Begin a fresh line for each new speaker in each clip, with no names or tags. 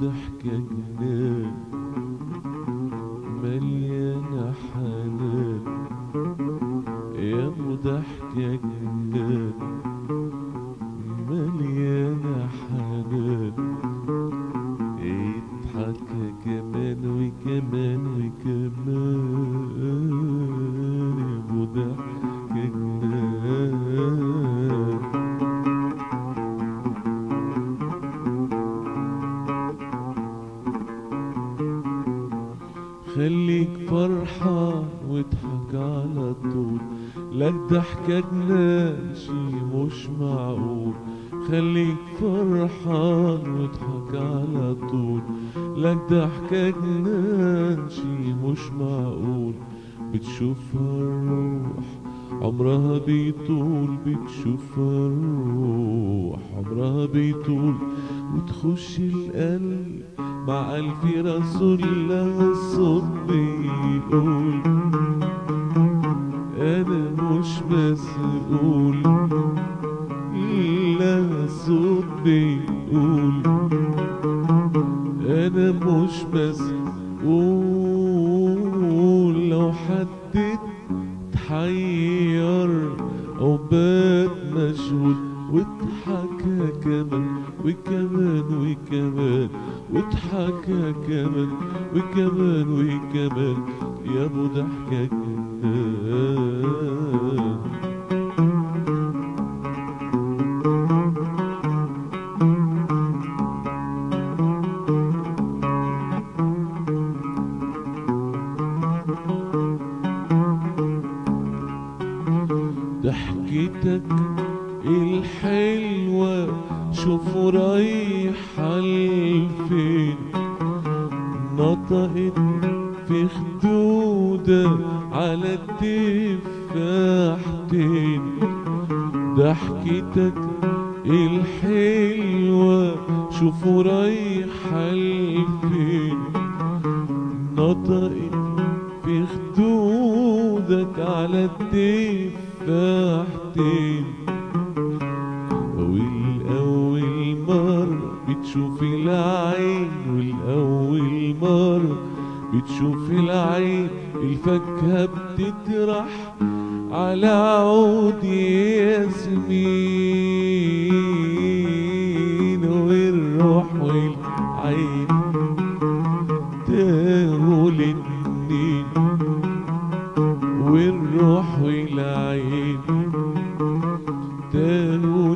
ضحكة جنان مليانة حنان يا ابو ضحكة جنان مليانة حنان يضحك كمان وكمان وكمان يا ابو ضحكة جنان خليك فرحان واضحك على طول لك ضحكة جنان شي مش معقول خليك فرحان واضحك على طول لك ضحكة جنان شي مش معقول بتشوفها الروح عمرها بيطول بتشوفها الروح عمرها بيطول وتخش القلب مع ألف رسول لها الصوت بيقول أنا مش مسؤول لها الصوت بيقول أنا مش مسؤول لو حد اتحير أو بات مشغول واضحكها كمان وكمان وكمان واضحكها كمان وكمان وكمان يا ابو ضحكة جنان ضحكتك الحلوة شوفوا رايحة لفين نطقت في خدودة على التفاحتين ضحكتك الحلوة شوفوا رايحة لفين نطقت في خدودك على التفاحتين والأول مرة بتشوف العين والأول مرة بتشوف العين الفاكهة بتطرح على عود ياسمين والروح والعين تاهوا الاتنين والروح والعين تاهوا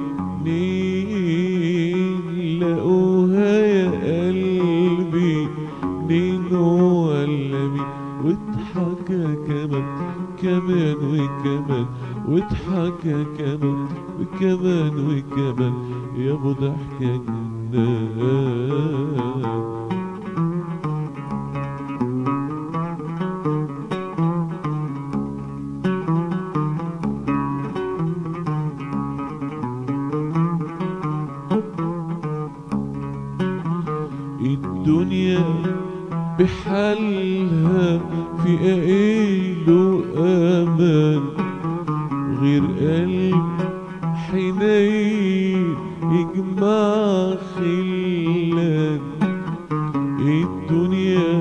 الاتنين لقوها يا قلبي مين ولا مين واضحكها كمان كمان وكمان واضحكها كمان وكمان وكمان يا ابو ضحكة جنان الدنيا بحالها في قايله امان غير قلب حنين يجمع خلان الدنيا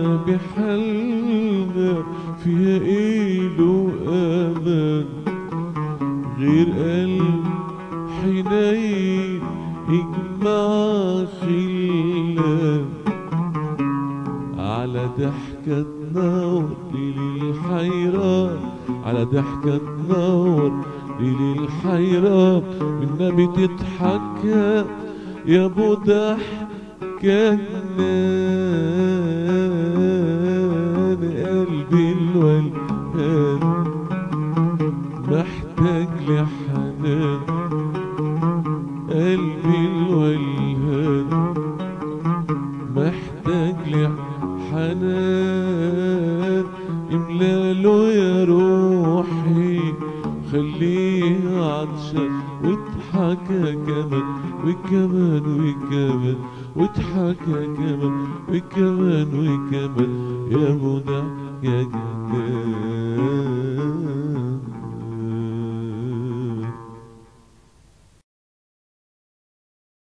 بحالها فيها قايله امان غير قلب حنين يجمع خلان على ضحكة تنور ليل الحيران على ضحكة تنور ليل الحيران والنبي تضحك يا ابو ضحكة جنان قلبي الولهان محتاج لحنان قلبي الولهان محتاج لحنان املاله يا روحي خليه عطشان واضحكها كمان وكمان وكمان واضحكها كمان وكمان وكمان يا ابو ضحك يا جنان